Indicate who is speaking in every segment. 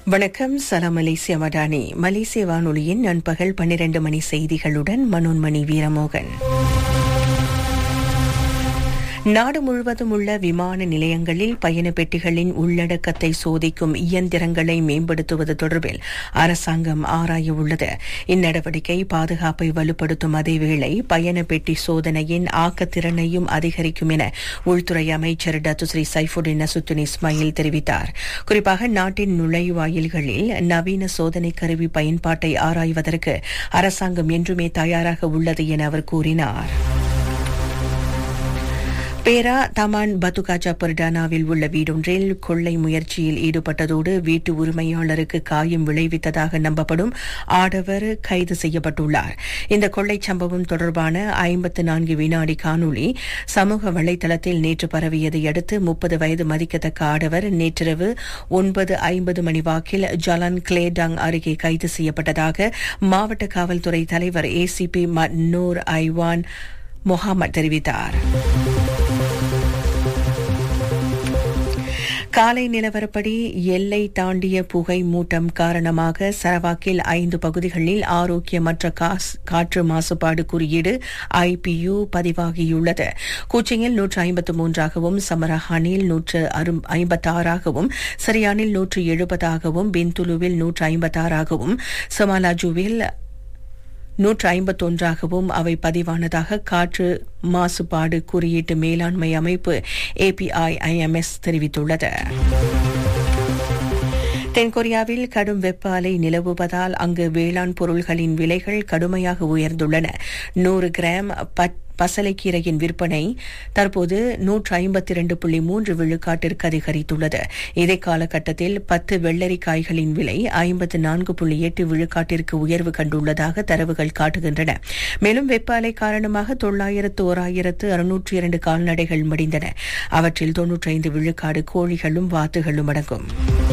Speaker 1: வணக்கம் சலாம் மலேசிய மடானி மலேசிய வானொலியின் நண்பகல் பன்னிரண்டு மணி செய்திகளுடன் மனோன்மணி வீரமோகன் நாடு முழுவதும் உள்ள விமான நிலையங்களில் பயண பெட்டிகளின் உள்ளடக்கத்தை சோதிக்கும் இயந்திரங்களை மேம்படுத்துவது தொடர்பில் அரசாங்கம் ஆராய உள்ளது இந்நடவடிக்கை பாதுகாப்பை வலுப்படுத்தும் அதேவேளை பயண பெட்டி சோதனையின் ஆக்கத்திறனையும் அதிகரிக்கும் என உள்துறை அமைச்சர் டத்துஸ்ரீ சைஃபுடின் நசுத்துன் இஸ்மாயில் தெரிவித்தார் குறிப்பாக நாட்டின் நுழைவாயில்களில் நவீன சோதனை கருவி பயன்பாட்டை ஆராய்வதற்கு அரசாங்கம் என்றுமே தயாராக உள்ளது என அவர் கூறினார் பேரா தமான் பத்துகாச்சா பர்டானாவில் உள்ள வீடொன்றில் கொள்ளை முயற்சியில் ஈடுபட்டதோடு வீட்டு உரிமையாளருக்கு காயம் விளைவித்ததாக நம்பப்படும் ஆடவர் கைது செய்யப்பட்டுள்ளார் இந்த கொள்ளைச் சம்பவம் தொடர்பான ஐம்பத்து நான்கு வினாடி காணொலி சமூக வலைதளத்தில் நேற்று பரவியதை அடுத்து முப்பது வயது மதிக்கத்தக்க ஆடவர் நேற்றிரவு ஒன்பது ஐம்பது மணி வாக்கில் ஜலான் கிளேடாங் அருகே கைது செய்யப்பட்டதாக மாவட்ட காவல்துறை தலைவர் ஏசிபி மன்னூர் ஐவான் முகமது தெரிவித்தார் காலை நிலவரப்படி எல்லை தாண்டிய புகை மூட்டம் காரணமாக சரவாக்கில் ஐந்து பகுதிகளில் ஆரோக்கியமற்ற காற்று மாசுபாடு குறியீடு ஐபியு பதிவாகியுள்ளது கூச்சிங்கில் நூற்று ஐம்பத்து மூன்றாகவும் சமரஹானில் நூற்று ஐம்பத்தாறாகவும் சரியானில் நூற்று எழுபதாகவும் பின்துலுவில் நூற்று ஐம்பத்தாறாகவும் சமாலாஜுவில் நூற்று ஐம்பத்தொன்றாகவும் அவை பதிவானதாக காற்று மாசுபாடு குறியீட்டு மேலாண்மை அமைப்பு ஏபிஐஐஎம்எஸ் தெரிவித்துள்ளது தென்கொரியாவில் கடும் வெப்ப அலை நிலவுவதால் அங்கு வேளாண் பொருள்களின் விலைகள் கடுமையாக உயர்ந்துள்ளன நூறு கிராம் பசலைக்கீரையின் விற்பனை தற்போது நூற்று ஐம்பத்தி இரண்டு புள்ளி மூன்று விழுக்காட்டிற்கு அதிகரித்துள்ளது இதே காலகட்டத்தில் பத்து வெள்ளரிக்காய்களின் விலை ஐம்பத்து நான்கு புள்ளி எட்டு விழுக்காட்டிற்கு உயர்வு கண்டுள்ளதாக தரவுகள் காட்டுகின்றன மேலும் வெப்ப அலை காரணமாக தொள்ளாயிரத்து ஓராயிரத்து அறுநூற்றி இரண்டு கால்நடைகள் மடிந்தன அவற்றில் தொன்னூற்றி ஐந்து விழுக்காடு கோழிகளும் வாத்துகளும் அடங்கும்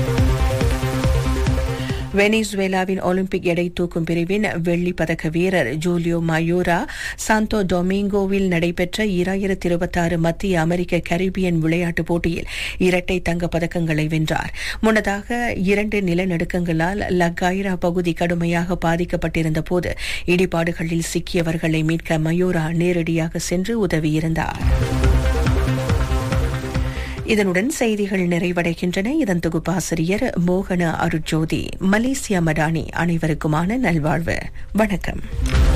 Speaker 1: வெனிசுவேலாவின் ஒலிம்பிக் எடை தூக்கும் பிரிவின் வெள்ளி பதக்க வீரர் ஜூலியோ மயூரா சாந்தோ டொமிங்கோவில் நடைபெற்ற இராயிரத்தி இருபத்தாறு மத்திய அமெரிக்க கரிபியன் விளையாட்டுப் போட்டியில் இரட்டை தங்க பதக்கங்களை வென்றார் முன்னதாக இரண்டு நிலநடுக்கங்களால் லக்காயிரா பகுதி கடுமையாக பாதிக்கப்பட்டிருந்த போது இடிபாடுகளில் சிக்கியவர்களை மீட்க மயூரா நேரடியாக சென்று உதவியிருந்தார் இதனுடன் செய்திகள் நிறைவடைகின்றன இதன் தொகுப்பாசிரியர் மோகன அருட்ஜோதி மலேசியா மடானி அனைவருக்குமான நல்வாழ்வு வணக்கம்